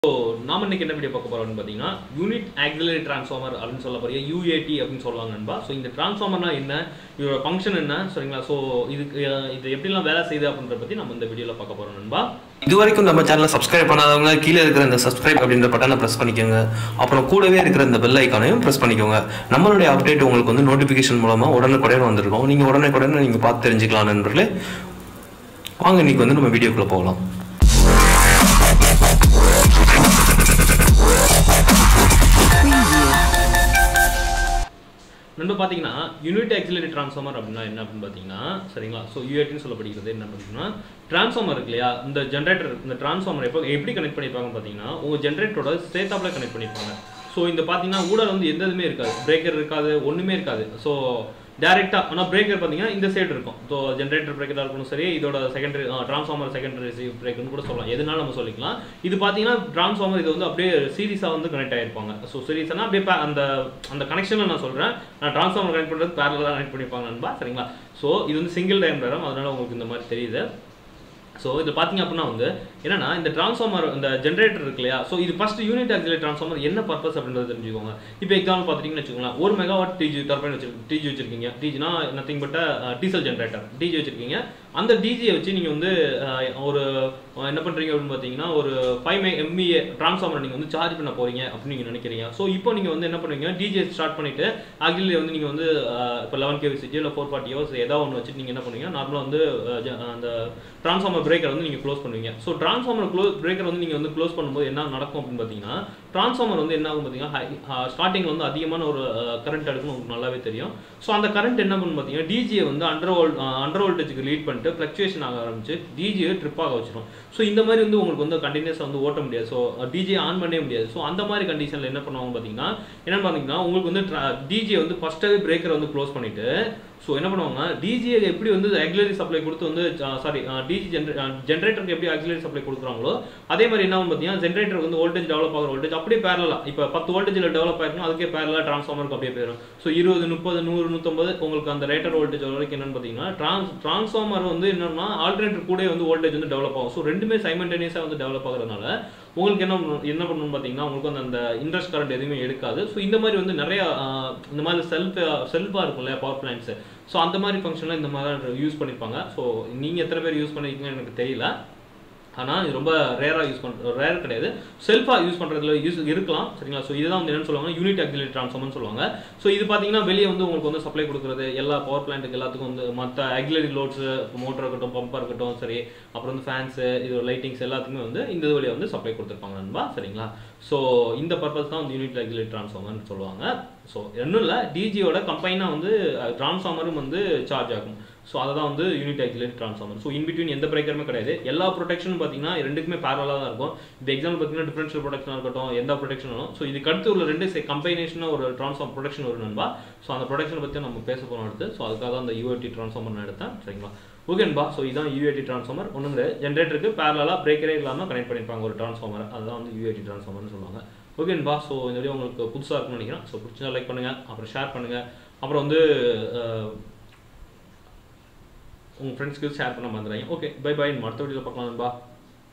நாம இன்னைக்கு என்ன வீடியோ பார்க்க போறோம்னு பார்த்தீங்கன்னா யூனிட் ஆக்சிலரி டிரான்ஸ்ஃபார்மர் அப்படின்னு சொல்ல போறிய யூஏடி அப்படின்னு சொல்லுவாங்க நண்பா ஸோ இந்த டிரான்ஸ்ஃபார்மர்னா என்ன இதோட ஃபங்க்ஷன் என்ன சரிங்களா ஸோ இதுக்கு அஹ், இது எப்படிலாம் வேலை செய்யுது அப்படின்றத பத்தி நம்ம இந்த வீடியோல பார்க்க போறோம் நண்பா இது வரைக்கும் நம்ம சேனலை சப்ஸ்கிரைப் பண்ணாதவங்க கீழே இருக்கிற இந்த சப்ஸ்கிரைப் அப்படின்ற பட்டனை ப்ரெஸ் பண்ணிக்கோங்க அப்புறம் கூடவே இருக்கிற இந்த பெல் ஐக்கானையும் ப்ரெஸ் பண்ணிக்கோங்க நம்மளுடைய அப்டேட் உங்களுக்கு வந்து நோட்டிஃபிகேஷன் மூலமா உடனுக்குடன் வந்திருக்கும் நீங்க உடனுக்குடன் நீங்க பார்த்து தெரிஞ்சுக்கலாம் நண்பர்களே வாங்க இன்னைக்கு வந்து நம்ம வீடியோக்குள்ள போகலாம் நண்பா பார்த்தீங்கன்னா யூனிட் ஆக்சிலரி டிரான்ஸ்ஃபார்மர் அப்படின்னா என்ன அப்படின்னு பார்த்தீங்கன்னா சரிங்களா ஸோ யூஏடின்னு சொல்லப்படுகிறது என்ன பார்த்தீங்கன்னா டிரான்ஸ்ஃபார்மர் இருக்கு இல்லையா இந்த ஜென்ரேட்டர் இந்த டிரான்ஸ்ஃபார்மர் எப்போ எப்படி கனெக்ட் பண்ணியிருப்பாங்கன்னு பார்த்தீங்கன்னா உங்கள் ஜென்ரேட்டரோட ஸ்டேட்டாப்பில் கனெக்ட் பண்ணியிருப்பாங்க ஸோ இந்த பார்த்தீங்கன்னா ஊடல் வந்து எந்த இதுவுமே இருக்காது பிரேக்கர் இருக்காது ஒன்றுமே இருக்காது ஸோ டேரெக்டாக ஆனால் பிரேக்கர் பார்த்தீங்கன்னா இந்த சைடு இருக்கும் ஸோ ஜென்ரேட்டர் பிரேக்கராக இருக்கணும் சரி இதோட செகண்டரி ட்ரான்ஸ்ஃபார்மர் செகண்டரி பிரேக்கர்னு கூட சொல்லலாம் எதுனாலும் நம்ம சொல்லிக்கலாம் இது பார்த்தீங்கன்னா ட்ரான்ஸ்ஃபார்மர் இது வந்து அப்படியே சீரிஸாக வந்து கனெக்ட் ஆகிருப்பாங்க ஸோ சீரிஸ்னா அப்படியே pa- அந்த அந்த கனெக்ஷனில் நான் சொல்கிறேன் நான் ட்ரான்ஸ்ஃபார்மர் கனெக்ட் பண்ணுறது பேரலாக கனெக்ட் பண்ணிப்பாங்க நண்பா சரிங்களா ஸோ இது வந்து சிங்கிள் டைம் ரேரம் அதனால உங்களுக்கு இந்த மாதிரி தெரியுது ஸோ இது பார்த்தீங்க அப்படின்னா வந்து என்னன்னா இந்த டிரான்ஸ்ஃபார்மர் இந்த ஜென்ரேட்டர் இருக்கு இல்லையா ஸோ இது ஃபர்ஸ்ட் யூனிட் ஆக்சிலரி டிரான்ஸ்ஃபார்மர் என்ன பர்பஸ் அப்படின்றத தெரிஞ்சுக்கோங்க இப்போ எக்ஸாம்பிள் பார்த்துட்டீங்கன்னு வச்சுக்கோங்களேன் ஒரு மெகாவாட் டிஜி டர்பைன் வச்சிருக்கீங்க டிஜி வச்சிருக்கீங்க டிஜினா nothing but diesel generator DG வச்சிருக்கீங்க அந்த டிஜியை வச்சு நீங்கள் வந்து அஹ், ஒரு அஹ், என்ன பண்ணுறீங்க அப்படின்னு பார்த்தீங்கன்னா ஒரு ஃபைவ் எம்இஏ டிரான்ஸ்ஃபார்மர் நீங்கள் வந்து சார்ஜ் பண்ண போறீங்க அப்படின்னு நீங்கள் நினைக்கிறீங்க ஸோ இப்போ நீங்கள் வந்து என்ன பண்ணுவீங்க டிஜியை ஸ்டார்ட் பண்ணிட்டு ஆக்சிலரி வந்து நீங்கள் வந்து அஹ், இப்போ லெவன் கேவி சிஜி இல்லை ஃபோர் ஃபார்ட்டி ஹவர்ஸ் ஏதாவது ஒன்று வச்சுட்டு நீங்கள் என்ன பண்ணுவீங்க நார்மலாக வந்து அஹ், ஜ- அந்த டிரான்ஸ்ஃபார்மர் பிரேக்கர் வந்து நீங்கள் க்ளோஸ் பண்ணுவீங்க ஸோ டிரான்ஸ்ஃபார்மர் க்ளோ பிரேக்கர் வந்து நீங்கள் வந்து க்ளோஸ் பண்ணும்போது என்ன நடக்கும் அப்படின்னு பார்த்தீங்கன்னா டிரான்ஸ்ஃபார்மர் வந்து என்ன ஆகும் பார்த்தீங்கன்னா ஸ்டார்டிங்கில் வந்து அதிகமான ஒரு கரண்ட் எடுக்கணும் உங்களுக்கு நல்லாவே தெரியும் ஸோ அந்த கரண்ட் என்ன பண்ணும் பார்த்தீங்கன்னா டிஜியை வந்து அண்டர் வோல்ட் அண்டர் வோல்டேஜுக்கு லீட் பண்ணிட்டு ஃப்ளக்சுவேஷன் ஆக ஆரம்பிச்சு டிஜியை ட்ரிப் ஆக வச்சிடும் ஸோ இந்த மாதிரி வந்து உங்களுக்கு வந்து கண்டினியூஸாக வந்து ஓட்ட முடியாது ஸோ டிஜியை ஆன் பண்ணவே முடியாது ஸோ அந்த மாதிரி கண்டிஷனில் என்ன பண்ணுவாங்க பார்த்தீங்கன்னா என்ன பார்த்தீங்கன்னா உங்களுக்கு வந்து டிஜியை வந்து ஃபஸ்ட்டாகவே பிரேக்கரை வந்து க்ளோஸ் பண்ணிட்டு ஸோ என்ன பண்ணுவாங்க டிஜியை எப்படி வந்து ஆக்சிலரி சப்ளை கொடுத்து வந்து சாரி டிஜி ஜென்ரேட்டருக்கு எப்படி ஆக்சிலரி சப்ளை கொடுக்குறாங்களோ அதே மாதிரி என்ன ஆகும் பார்த்தீங்கன்னா ஜென்ரேட்டர் வந்து வோல்டேஜ் டெவலப் ஆகிற வோல்டேஜ் அப்படியே பேரலா இப்போ பத்து வோல்டேஜில் டெவலப் ஆயிருக்கும் அதுக்கே பேரலா டிரான்ஸ்ஃபார்மருக்கு அப்படியே போயிடும் ஸோ இருபது முப்பது நூறு நூற்றம்பது உங்களுக்கு அந்த ரேட்டர் வோல்டேஜ் வரைக்கும் என்னன்னு பார்த்தீங்கன்னா ட்ரான்ஸ் டிரான்ஸ்ஃபார்மர் வந்து என்னன்னா ஆல்டர்னேட்டர் கூட வந்து வோல்டேஜ் வந்து டெவலப் ஆகும் ஸோ ரெண்டுமே சைமல்டேனியஸாக வந்து டெவலப் ஆகுறதுனால உங்களுக்கு என்ன பண்ணணும்- என்ன பண்ணணும்னு பார்த்தீங்கன்னா உங்களுக்கு வந்து அந்த இன்ட்ரெஸ்ட் கரண்ட் எதுவுமே எடுக்காது ஸோ இந்த மாதிரி வந்து நிறைய ஆஹ், இந்த மாதிரி செல்ஃப் செல்ஃபாக இருக்கும் இல்லையா பவர் பிளான்ஸ் ஸோ அந்த மாதிரி ஃபங்க்ஷன்லாம் இந்த மாதிரி யூஸ் பண்ணியிருப்பாங்க ஸோ நீங்கள் எத்தனை பேர் யூஸ் பண்ணிருக்கீங்கன்னு எனக்கு தெரியல ஆனால் இது ரொம்ப ரேராக யூஸ் பண்ணுற ரேர் கிடையாது செல்ஃபாக யூஸ் பண்ணுறதுல யூஸ் இருக்கலாம் சரிங்களா ஸோ இதுதான் வந்து என்னன்னு சொல்லுவாங்க யூனிட் ஆக்சிலரி ட்ரான்ஸ்ஃபார்மர்னு சொல்லுவாங்க ஸோ இது பார்த்தீங்கன்னா வெளியே வந்து உங்களுக்கு வந்து சப்ளை கொடுக்குறது எல்லா பவர் பிளான்ட்டுக்கு எல்லாத்துக்கும் வந்து மற்ற ஆக்சிலரி லோட்ஸ் மோட்டர் இருக்கட்டும் பம்பாக இருக்கட்டும் சரி அப்புறம் வந்து ஃபேன்ஸு இது லைட்டிங்ஸ் எல்லாத்துக்குமே வந்து இந்த இது வழியாக வந்து சப்ளை கொடுத்துருப்பாங்க நண்பா சரிங்களா ஸோ இந்த பர்பஸ் தான் வந்து யூனிட் ஆக்சிலரி ட்ரான்ஸ்ஃபார்மர்னு சொல்லுவாங்க ஸோ ஒன்றும் இல்லை டிஜியோட கம்பைனாக வந்து டிரான்ஸ்ஃபார்மரும் வந்து சார்ஜ் ஆகும் ஸோ அதை தான் வந்து unit auxiliary transformer so in between எந்த பிரேக்கருமே கிடையாது எல்லா ப்ரொடெக்ஷனும் பார்த்தீங்கன்னா ரெண்டுக்குமே பேரலாக தான் இருக்கும் இப்போ எக்ஸாம்பிள் பார்த்தீங்கன்னா டிஃபரன்ஷியல் ப்ரொடெக்ஷனாக இருக்கட்டும் எந்த ப்ரொடெக்ஷனும் ஸோ இதுக்கு அடுத்து உள்ள ரெண்டு கம்பைனேஷனாக ஒரு ட்ரான்ஸ்ஃபார்ம் ப்ரொடெக்ஷன் வரும் நண்பா ஸோ அந்த ப்ரொடெக்ஷனை பற்றி நம்ம பேச போகிறோம் அடுத்து ஸோ அதுக்காக தான் அந்த யூஏடி ட்ரான்ஸ்ஃபார்மர் நான் எடுத்தேன் சரிங்களா ஓகேன்பா ஸோ இதுதான் யூஏடி ட்ரான்ஸ்ஃபார்மர் ஒன்றும் கிடையாது ஜென்ரேட்டருக்கு பேரலாக பிரேக்கரே இல்லாமல் கனெக்ட் பண்ணியிருப்பாங்க ஒரு ட்ரான்ஸ்ஃபார்மர் அதுதான் வந்து யூஏடி ட்ரான்ஸ்ஃபார்மர்னு சொல்லுவாங்க ஓகேன்பா ஸோ இந்த வீடியோ உங்களுக்கு புதுசாக இருக்கும்னு நினைக்கிறேன் ஸோ பிடிச்சா லைக் பண்ணுங்கள் அப்புறம் ஷேர் பண்ணுங்கள் அப்புறம் வந்து அஹ், உங்கள் ஃப்ரெண்ட்ஸ்க்கு ஷேர் பண்ண மறந்துடாங்க ஓகே பை பை அடுத்த வீடியோவில் பார்க்கலாம் நண்பா